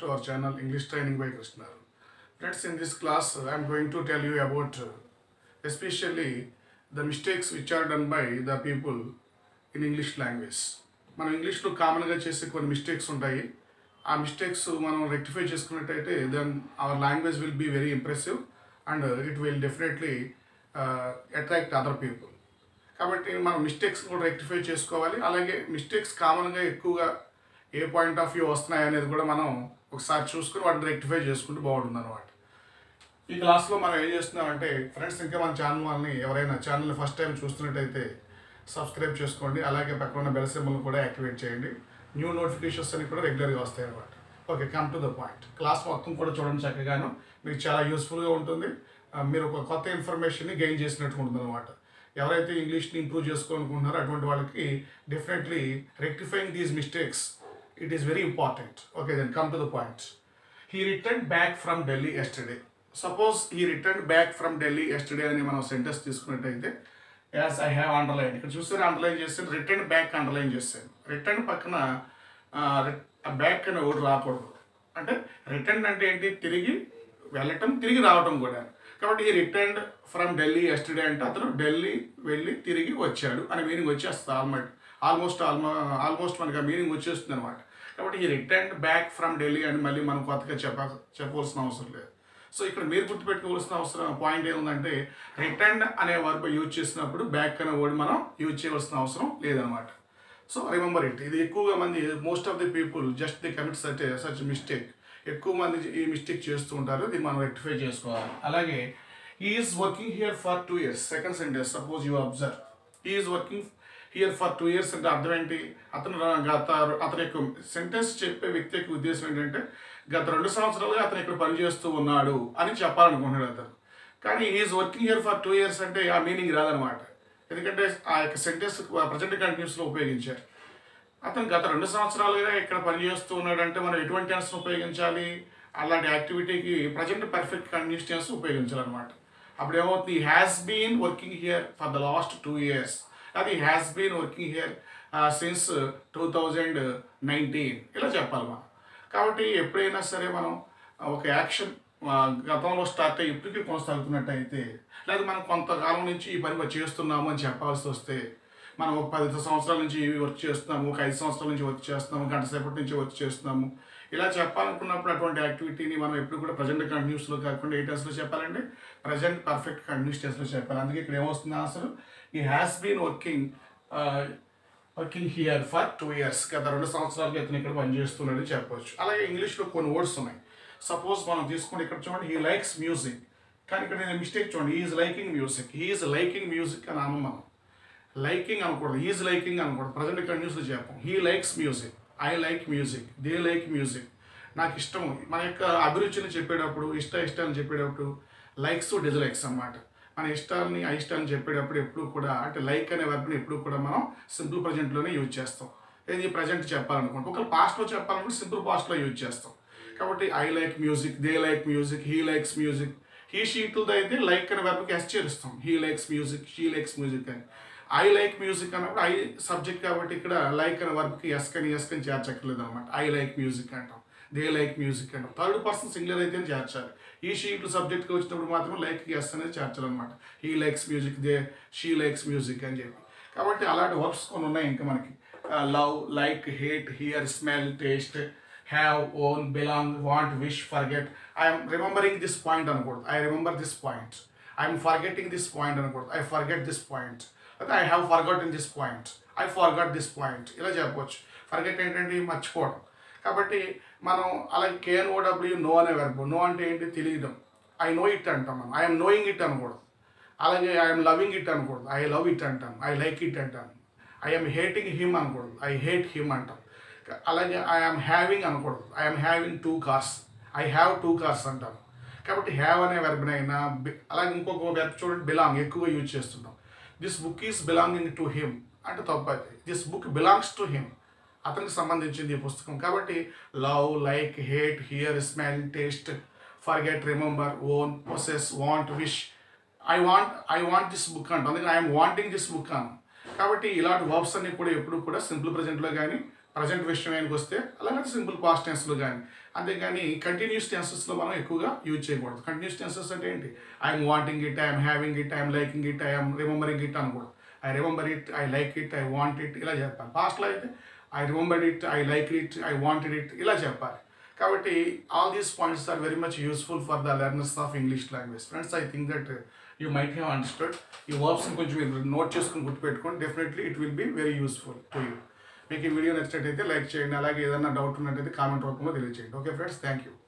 to our channel English Training by Krishna. Friends, in this class, I am going to tell you about uh, especially the mistakes which are done by the people in English language. మనం ఇంగ్లీష్లో కామన్గా చేసే కొన్ని mistakes ఉంటాయి ఆ mistakes మనం rectify చేసుకున్నట్టయితే then our language will be very impressive and it will definitely attract other people కాబట్టి మనం మిస్టేక్స్ కూడా రెక్టిఫై చేసుకోవాలి అలాగే మిస్టేక్స్ కామన్గా ఎక్కువగా ఏ పాయింట్ ఆఫ్ వ్యూ వస్తున్నాయి అనేది కూడా మనం ఒకసారి చూసుకుని వాటిని రెక్టిఫై చేసుకుంటే బాగుంటుంది అనమాట ఈ క్లాస్లో మనం ఏం చేస్తున్నామంటే ఫ్రెండ్స్ ఇంకా మన ఛానల్ వాళ్ళని ఎవరైనా ఛానల్ని ఫస్ట్ టైం చూస్తున్నట్టయితే సబ్స్క్రైబ్ చేసుకోండి అలాగే పక్కన ఉన్న బెల్ సింబల్ కూడా యాక్టివేట్ చేయండి న్యూ నోటిఫికేషన్స్ అని కూడా రెగ్యులర్గా వస్తాయి అనమాట okay come to the point class మొత్తం కూడా చూడండి చక్కగాను మీకు చాలా యూస్ఫుల్గా ఉంటుంది ఆ, మీరు ఒక కొత్త ఇన్ఫర్మేషన్ని గెయిన్ చేసినట్టు ఉంటుంది అనమాట ఎవరైతే ఇంగ్లీష్ని ఇంప్రూవ్ చేసుకోవాలనుకుంటున్నారో అటువంటి వాళ్ళకి definitely rectifying these mistakes it is very important okay then come to the point he return back from Delhi yesterday suppose he return back from Delhi yesterday అని మనం సెంటెన్స్ తీసుకున్నట్టయితే యాజ్ ఐ హ్యావ్ అండర్లైన్ ఇక్కడ చూస్తే underline చేస్తాను return back underline చేస్తాను return పక్కన back అనే word రాకూడదు అంటే రిటర్న్ అంటే ఏంటి తిరిగి వెళ్ళటం తిరిగి రావటం కూడా కాబట్టి ఈ రిటర్న్ ఫ్రమ్ ఢిల్లీ ఎస్టర్డే అంటే అతను ఢిల్లీ వెళ్ళి తిరిగి వచ్చాడు అనే మీనింగ్ వచ్చేస్తుంది ఆల్మోస్ట్ ఆల్మోస్ట్ ఆల్మో ఆల్మోస్ట్ మనకి ఆ మీనింగ్ వచ్చేస్తుంది అనమాట కాబట్టి ఈ రిటర్న్ బ్యాక్ ఫ్రమ్ ఢిల్లీ అని మళ్ళీ మనం కొత్తగా చెప్ప చెప్పవలసిన అవసరం లేదు సో ఇక్కడ మీరు గుర్తుపెట్టుకోవాల్సిన అవసరం పాయింట్ ఏముందంటే రిటర్న్ అనే వర్బ్ యూజ్ చేసినప్పుడు బ్యాక్ అనే వర్డ్ మనం యూజ్ చేయవలసిన అవసరం లేదనమాట సో రిమెంబర్ ఇట్ ఇది ఎక్కువగా మంది most of the people just the commit such such mistake ఎక్కువ మంది ఈ మిస్టేక్ చేస్తూ ఉంటారు దీన్ని మనం రెక్టిఫై చేసుకోవాలి అలాగే is working here for two years second sentence suppose you observe is working here for two years అంటే అర్థం ఏంటి అతను రా- గత అతని యొక్క సెంటెన్స్ చెప్పే వ్యక్తి యొక్క ఉద్దేశం ఏంటంటే గత రెండు సంవత్సరాలుగా అతను ఇక్కడ పనిచేస్తూ ఉన్నాడు అని చెప్పాలనుకుంటున్నాడు అతను కానీ is working here for two years అంటే ఆ మీనింగ్ రాదనమాట ఎందుకంటే ఆ యొక్క సెంటెన్స్ ప్రజెంట్ కంటిన్యూస్లో ఉపయోగించారు అతను గత రెండు సంవత్సరాలుగా ఇక్కడ పనిచేస్తూ ఉన్నాడంటే మనం ఎటువంటి టెన్స్ ఉపయోగించాలి అలాంటి యాక్టివిటీకి ప్రజెంట్ పర్ఫెక్ట్ కంటిన్యూస్ టెన్స్ ఉపయోగించాలన్నమాట అప్పుడు ఏమవుతుంది has been working here for the last two years అది has been working here since two thousand nineteen ఇలా చెప్పాలి మనం కాబట్టి ఎప్పుడైనా సరే మనం ఒక యాక్షన్ గతంలో స్టార్ట్ అయ్యి ఇప్పటికీ కొనసాగుతున్నట్టయితే లేదా మనం కొంతకాలం నుంచి ఈ పని చేస్తున్నాము అని చెప్పాల్సి వస్తే మనం ఒక పది సంవత్సరాల నుంచి ఈ వర్క్ చేస్తున్నాము ఒక ఐదు సంవత్సరాల నుంచి వర్క్ చేస్తున్నాము గంట సేపటి నుంచి వర్క్ చేస్తున్నాము ఇలా చెప్పాలనుకున్నప్పుడు అటువంటి యాక్టివిటీని మనం ఎప్పుడు కూడా ప్రజెంట్ కంటిన్యూస్లో కాకుండా ఏ టెన్స్లో చెప్పాలంటే ప్రజెంట్ పర్ఫెక్ట్ కంటిన్యూస్ టెన్స్లో చెప్పాలి అందుకే ఇక్కడ ఏమొస్తుంది ఆన్సర్ ఈ has been working working here for two years గత రెండు సంవత్సరాలుగా ఇతను ఇక్కడ పనిచేస్తున్నాడని చెప్పవచ్చు అలాగే ఇంగ్లీష్లో కొన్ని వర్డ్స్ ఉన్నాయి సపోజ్ మనం తీసుకుంటే ఇక్కడ చూడండి హీ లైక్స్ మ్యూజిక్ కానీ ఇక్కడ నేను మిస్టేక్ చూడండి he is liking music he is liking music అని అనం మనం లైకింగ్ అనకూడదు హీఈస్ లైకింగ్ అనకూడదు ప్రజెంట్ కంటిన్యూస్లో చెప్పం he likes music I like music they like music నాకు ఇష్టం మన యొక్క అభిరుచిని చెప్పేటప్పుడు ఇష్ట ఇష్టాన్ని చెప్పేటప్పుడు లైక్స్ డిజలైక్స్ అన్నమాట మన ఇష్టాలని అయిష్టాన్ని చెప్పేటప్పుడు ఎప్పుడు కూడా అంటే లైక్ అనే వర్బ్ని ఎప్పుడు కూడా మనం సింపుల్ ప్రజెంట్లోనే యూజ్ చేస్తాం ఏది ప్రజెంట్ చెప్పాలనుకుంటాం ఒకవేళ పాస్ట్లో చెప్పాలనుకుంటే సింపుల్ పాస్ట్లో యూజ్ చేస్తాం కాబట్టి I like music they like music he likes music he షీట్లతో అయితే లైక్ అనే వర్బ్కి ఎస్ చేరుస్తాం he likes music she likes music అని ఐ లైక్ మ్యూజిక్ అన్నప్పుడు ఐ సబ్జెక్ట్ కాబట్టి ఇక్కడ లైక్ అనే వర్బ్కి ఎస్ కని ఎస్ కని చేర్చక్కర్లేదు అనమాట ఐ లైక్ మ్యూజిక్ అంటాం దే లైక్ మ్యూజిక్ అంటాం థర్డ్ పర్సన్ సింగులర్ అయితే చేర్చాలి ఈ షీట్ సబ్జెక్ట్కి వచ్చినప్పుడు మాత్రం లైక్ ఎస్ అనేది చేర్చాలన్నమాట he likes music they she likes music అని చెప్పి కాబట్టి అలాంటి వర్బ్స్ కొన్ని ఉన్నాయి ఇంకా మనకి love like hate hear smell taste have own belong want wish forget I'm remembering this point అనకూడదు I remember this point I'm forgetting this point అనకూడదు ఐ ఫర్గెట్ దిస్ పాయింట్ అయితే I have forgot in this point I forgot this point ఇలా చెప్పవచ్చు forget ఏంటంటే మర్చిపోవడం కాబట్టి మనం అలాగే కేఎన్ ఓడబ్ల్యూ నో అనే వెర్బ్ నో అంటే ఏంటి తెలియడం ఐ నో ఇట్ అంటాం మనం ఐఎమ్ నోయింగ్ ఇట్ అనకూడదు అలాగే ఐఎమ్ లవింగ్ ఇట్ అనకూడదు ఐ లవ్ ఇట్ అంటాం ఐ లైక్ ఇట్ అంటాం ఐఎమ్ హేటింగ్ హిమ్ అనకూడదు ఐ హేట్ హిమ్ అంటాం అలాగే ఐఎమ్ హ్యావింగ్ అనకూడదు I'm having two cars I have two cars అంటాం కాబట్టి హ్యావ్ అనే వెర్బ్నైనా బి- అలాగే ఇంకొక వెర్బ్ చూడండి బిలాంగ్ ఎక్కువ యూజ్ చేస్తుంటాం this book is belonging to him అంటే తప్పది this book belongs to him అతనికి సంబంధించింది ఈ పుస్తకం కాబట్టి love like hate hear smell taste forget remember own possess want wish I want I want this book అంట అందుకని ఐఎమ్ వాంటింగ్ దిస్ బుక్ అను కాబట్టి ఇలాంటి వర్బ్స్ అన్ని కూడా ఎప్పుడు కూడా సింపుల్ ప్రజెంట్లో కానీ ప్రజెంట్ విషయానికి వస్తే అలాగే సింపుల్ పాస్ట్ టెన్స్లో కానీ అంతేగాని కంటిన్యూస్ టెన్సెస్లో మనం ఎక్కువగా యూజ్ చేయకూడదు కంటిన్యూస్ టెన్సెస్ అంటే ఏంటి I'm wanting it I'm having it I'm liking it I'm remembering it అనకూడదు I remember it I like it I want it ఇలా చెప్పాలి పాస్ట్లో అయితే I remember it I like it I wanted it ఇలా చెప్పాలి కాబట్టి all these points are very much useful for the learners of English language friends I think that you might have understood ఈ వర్బ్స్ని కొంచెం మీరు నోట్ చేసుకుని గుర్తుపెట్టుకోండి definitely it will be very useful to you మీకు ఈ వీడియో నచ్చినట్టయితే like చేయండి అలాగే ఏదైనా డౌట్ ఉన్నట్టయితే కామెంట్ రూపంలో తెలియజేయండి ఓకే ఫ్రెండ్స్ థ్యాంక్ యూ